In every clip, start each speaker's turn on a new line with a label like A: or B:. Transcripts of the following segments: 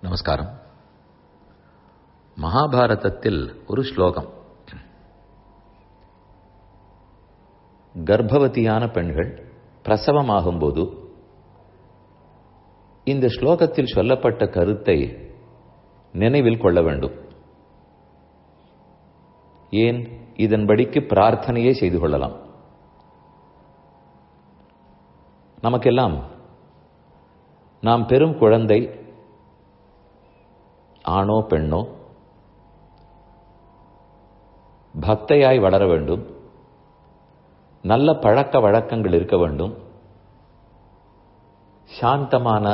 A: நமஸ்காரம் மகாபாரதத்தில் ஒரு ஸ்லோகம் கர்ப்பவதியான பெண்கள் பிரசவமாகும்போது இந்த ஸ்லோகத்தில் சொல்லப்பட்ட கருத்தை நினைவில் கொள்ள வேண்டும் ஏன் இதன்படிக்கு பிரார்த்தனையே செய்து கொள்ளலாம் நமக்கெல்லாம் நாம் பெரும் குழந்தை ஆணோ பெண்ணோ பக்தையாய் வளர வேண்டும் நல்ல பழக்க வழக்கங்கள் இருக்க வேண்டும் சாந்தமான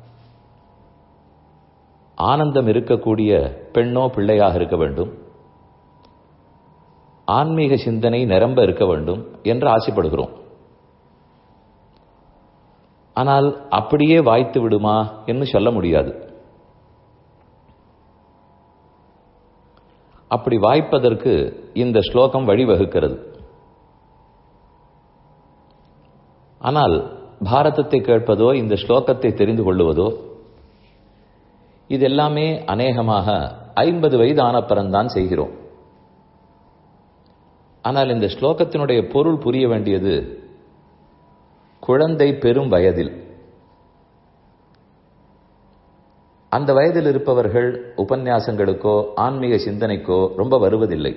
A: ஆனந்தம் இருக்கக்கூடிய பெண்ணோ பிள்ளையாக இருக்க வேண்டும் ஆன்மீக சிந்தனை நிரம்ப இருக்க வேண்டும் என்று ஆசைப்படுகிறோம் ஆனால் அப்படியே வாய்த்து விடுமா என்று சொல்ல முடியாது அப்படி வாய்ப்பதற்கு இந்த ஸ்லோகம் வழிவகுக்கிறது ஆனால் பாரதத்தை கேட்பதோ இந்த ஸ்லோகத்தை தெரிந்து கொள்ளுவதோ இதெல்லாமே அநேகமாக ஐம்பது வயது ஆனப்பறந்தான் செய்கிறோம் ஆனால் இந்த ஸ்லோகத்தினுடைய பொருள் புரிய வேண்டியது குழந்தை பெரும் வயதில் அந்த வயதில் இருப்பவர்கள் உபன்யாசங்களுக்கோ ஆன்மீக சிந்தனைக்கோ ரொம்ப வருவதில்லை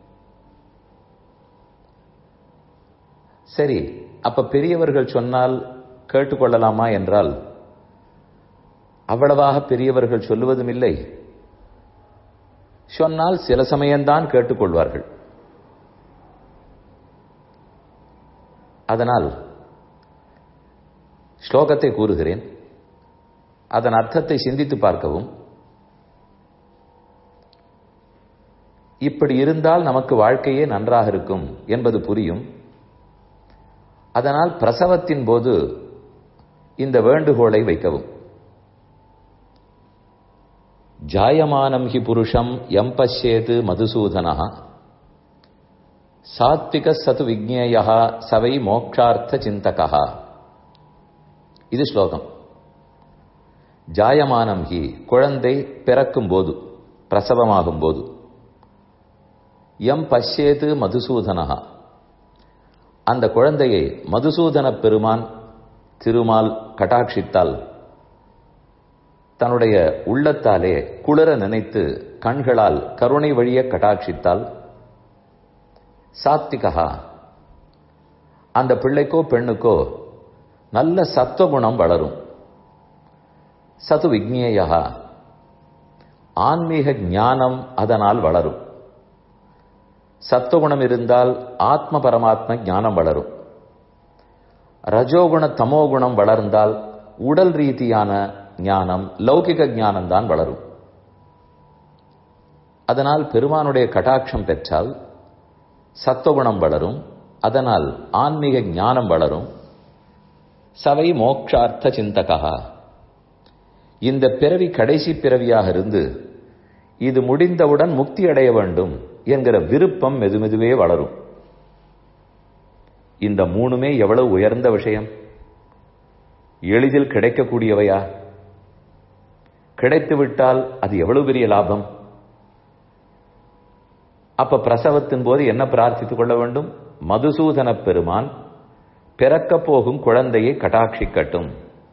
A: சரி அப்ப பெரியவர்கள் சொன்னால் கேட்டுக்கொள்ளலாமா என்றால் அவ்வளவாக பெரியவர்கள் சொல்லுவதும் இல்லை சொன்னால் சில சமயம்தான் கேட்டுக்கொள்வார்கள் அதனால் ஸ்லோகத்தை கூறுகிறேன் அதன் அர்த்தத்தை சிந்தித்து பார்க்கவும் இப்படி இருந்தால் நமக்கு வாழ்க்கையே நன்றாக இருக்கும் என்பது புரியும் அதனால் பிரசவத்தின் போது இந்த வேண்டுகோளை வைக்கவும் ஜாயமானம் ஹி புருஷம் எம் பஷ்யேது மதுசூதனா சாத்விக சது விக்னேய சவை மோக்ஷார்த்த சிந்தகா இது ஸ்லோகம் ஜாயமானம் ஹி குழந்தை பிறக்கும் போது பிரசவமாகும் போது எம் பஷ்யேது மதுசூதனா அந்த குழந்தையை மதுசூதன பெருமான் திருமால் கட்டாட்சித்தால் தன்னுடைய உள்ளத்தாலே குளிர நினைத்து கண்களால் கருணை வழிய கட்டாட்சித்தால் சாத்திகா அந்த பிள்ளைக்கோ பெண்ணுக்கோ நல்ல சத்துவகுணம் வளரும் சது விக்னேயா ஆன்மீக ஞானம் அதனால் வளரும் சத்துவகுணம் இருந்தால் ஆத்ம பரமாத்ம ஞானம் வளரும் ரஜோகுண தமோகுணம் வளர்ந்தால் உடல் ரீதியான ஞானம் லௌகிக ஞானம் தான் வளரும் அதனால் பெருமானுடைய கட்டாட்சம் பெற்றால் சத்துவகுணம் வளரும் அதனால் ஆன்மீக ஞானம் வளரும் சவை மோக்ஷார்த்த சிந்தகா இந்த பிறவி கடைசி பிறவியாக இருந்து இது முடிந்தவுடன் முக்தி அடைய வேண்டும் என்கிற விருப்பம் மெதுமெதுவே வளரும் இந்த மூணுமே எவ்வளவு உயர்ந்த விஷயம் எளிதில் கிடைக்கக்கூடியவையா கிடைத்துவிட்டால் அது எவ்வளவு பெரிய லாபம் அப்ப பிரசவத்தின் போது என்ன பிரார்த்தித்துக் கொள்ள வேண்டும் மதுசூதன பெருமான் பிறக்க போகும் குழந்தையை கட்டாட்சிக்கட்டும்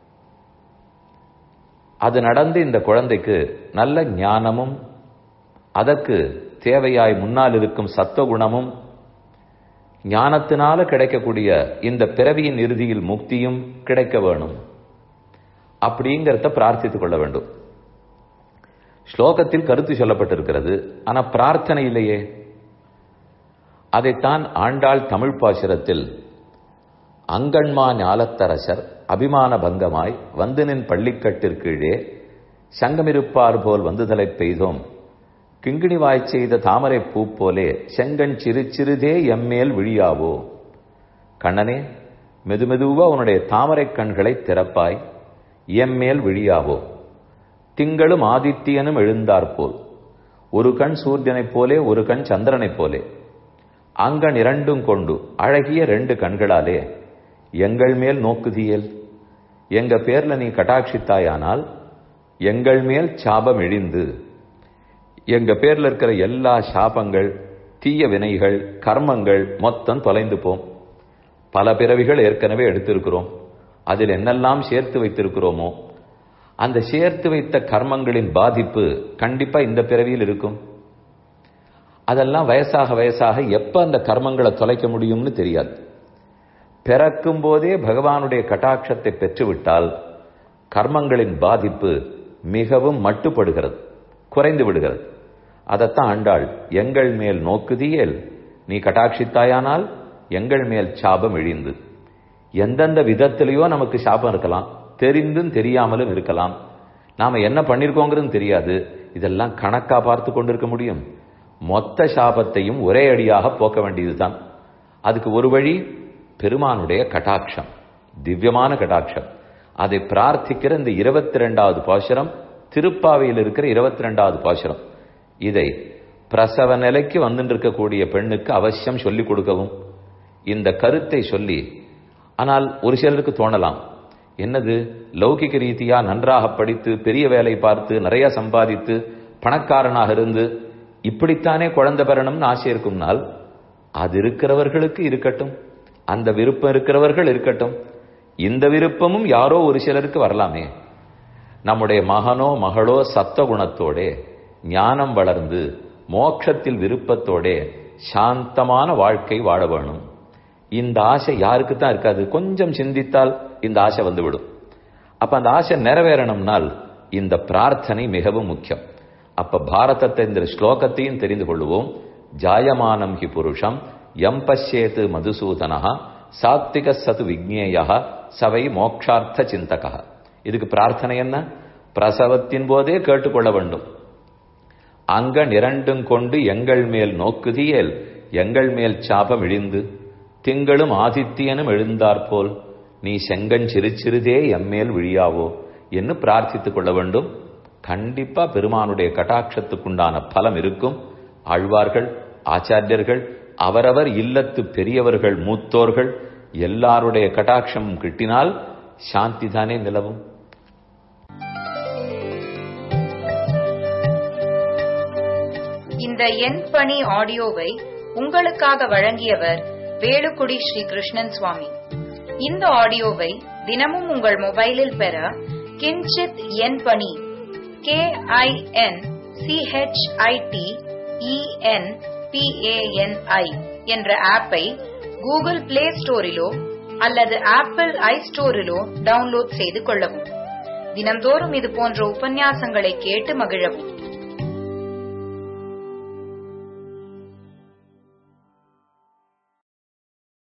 A: அது நடந்து இந்த குழந்தைக்கு நல்ல ஞானமும் அதற்கு தேவையாய் முன்னால் இருக்கும் சத்துவகுணமும் ஞானத்தினால கிடைக்கக்கூடிய இந்த பிறவியின் இறுதியில் முக்தியும் கிடைக்க வேணும் அப்படிங்கிறத பிரார்த்தித்துக் கொள்ள வேண்டும் ஸ்லோகத்தில் கருத்து சொல்லப்பட்டிருக்கிறது ஆனா பிரார்த்தனை இல்லையே அதைத்தான் ஆண்டாள் தமிழ் பாசுரத்தில் அங்கண்மா ஞாலத்தரசர் அபிமான பங்கமாய் வந்தனின் பள்ளிக்கட்டிற்கீழே சங்கமிருப்பார் போல் வந்துதலை பெய்தோம் கிங்கிணி வாய்ச் செய்த தாமரை பூ போலே செங்கண் சிறு சிறிதே எம்மேல் விழியாவோ கண்ணனே மெதுமெதுவா உன்னுடைய தாமரை கண்களை திறப்பாய் எம்மேல் விழியாவோ திங்களும் ஆதித்யனும் எழுந்தாற்போல் ஒரு கண் சூரியனைப் போலே ஒரு கண் சந்திரனைப் போலே அங்கன் இரண்டும் கொண்டு அழகிய ரெண்டு கண்களாலே எங்கள் மேல் நோக்குதியல் எங்க பேர்ல நீ கட்டாட்சித்தாயானால் எங்கள் மேல் சாபம் இழிந்து எங்க பேர்ல இருக்கிற எல்லா சாபங்கள் தீய வினைகள் கர்மங்கள் மொத்தம் தொலைந்து போம் பல பிறவிகள் ஏற்கனவே எடுத்திருக்கிறோம் அதில் என்னெல்லாம் சேர்த்து வைத்திருக்கிறோமோ அந்த சேர்த்து வைத்த கர்மங்களின் பாதிப்பு கண்டிப்பா இந்த பிறவியில் இருக்கும் அதெல்லாம் வயசாக வயசாக எப்ப அந்த கர்மங்களை தொலைக்க முடியும்னு தெரியாது பிறக்கும் போதே பகவானுடைய கட்டாட்சத்தை பெற்றுவிட்டால் கர்மங்களின் பாதிப்பு மிகவும் மட்டுப்படுகிறது குறைந்து விடுகிறது அதைத்தான் ஆண்டாள் எங்கள் மேல் நோக்குதியேல் நீ கட்டாட்சித்தாயானால் எங்கள் மேல் சாபம் இழிந்து எந்தெந்த விதத்திலேயோ நமக்கு சாபம் இருக்கலாம் தெரிந்தும் தெரியாமலும் இருக்கலாம் நாம என்ன பண்ணிருக்கோங்கிறது தெரியாது இதெல்லாம் கணக்கா பார்த்து கொண்டிருக்க முடியும் மொத்த சாபத்தையும் ஒரே அடியாக போக்க வேண்டியதுதான் அதுக்கு ஒரு வழி பெருமானுடைய கட்டாட்சம் திவ்யமான கட்டாட்சம் அதை பிரார்த்திக்கிற இந்த இருபத்தி ரெண்டாவது பாசுரம் திருப்பாவையில் இருக்கிற இருபத்தி ரெண்டாவது பாசுரம் இதை பிரசவ நிலைக்கு வந்துட்டு இருக்கக்கூடிய பெண்ணுக்கு அவசியம் சொல்லிக் கொடுக்கவும் இந்த கருத்தை சொல்லி ஆனால் ஒரு சிலருக்கு தோணலாம் என்னது லௌகிக ரீதியா நன்றாக படித்து பெரிய வேலை பார்த்து நிறைய சம்பாதித்து பணக்காரனாக இருந்து இப்படித்தானே குழந்தை பெறணும்னு ஆசை இருக்கும்னால் அது இருக்கிறவர்களுக்கு இருக்கட்டும் அந்த விருப்பம் இருக்கிறவர்கள் இருக்கட்டும் இந்த விருப்பமும் யாரோ ஒரு சிலருக்கு வரலாமே நம்முடைய மகனோ மகளோ சத்தகுணத்தோடே ஞானம் வளர்ந்து மோட்சத்தில் விருப்பத்தோடே சாந்தமான வாழ்க்கை வாழ வேணும் இந்த ஆசை யாருக்கு தான் இருக்காது கொஞ்சம் சிந்தித்தால் இந்த ஆசை வந்துவிடும் அப்ப அந்த ஆசை நிறைவேறணும்னால் இந்த பிரார்த்தனை மிகவும் முக்கியம் அப்ப பாரதத்தை இந்த ஸ்லோகத்தையும் தெரிந்து கொள்வோம் ஜாயமானம் ஹி புருஷம் எம் பஷ்யேத்து மதுசூதனா சாத்விக சது விக்னேயா சவை மோக்ஷார்த்த சிந்தகா இதுக்கு பிரார்த்தனை என்ன பிரசவத்தின் போதே கேட்டுக்கொள்ள வேண்டும் அங்க நிரண்டும் கொண்டு எங்கள் மேல் நோக்குதியேல் எங்கள் மேல் சாபம் இழிந்து திங்களும் ஆதித்யனும் எழுந்தாற்போல் நீ செங்கன் சிறுச்சிறுதே எம்மேல் விழியாவோ என்று பிரார்த்தித்துக் கொள்ள வேண்டும் கண்டிப்பா பெருமானுடைய கட்டாட்சத்துக்குண்டான பலம் இருக்கும் ஆழ்வார்கள் ஆச்சாரியர்கள் அவரவர் இல்லத்து பெரியவர்கள் மூத்தோர்கள் எல்லாருடைய கட்டாட்சமும் கிட்டினால் சாந்தி தானே நிலவும்
B: இந்த என் பணி ஆடியோவை உங்களுக்காக வழங்கியவர் வேலுக்குடி ஸ்ரீ கிருஷ்ணன் சுவாமி இந்த ஆடியோவை தினமும் உங்கள் மொபைலில் பெற கிஞ்சித் என் பணி கே ஐ என் சிஹெச்ஐடி இஎன் பிஏஎன்ஐ என்ற ஆப்பை கூகுள் பிளே ஸ்டோரிலோ அல்லது ஆப்பிள் ஐ ஸ்டோரிலோ டவுன்லோட் செய்து கொள்ளவும் தினந்தோறும் இது போன்ற உபன்யாசங்களை கேட்டு மகிழவும்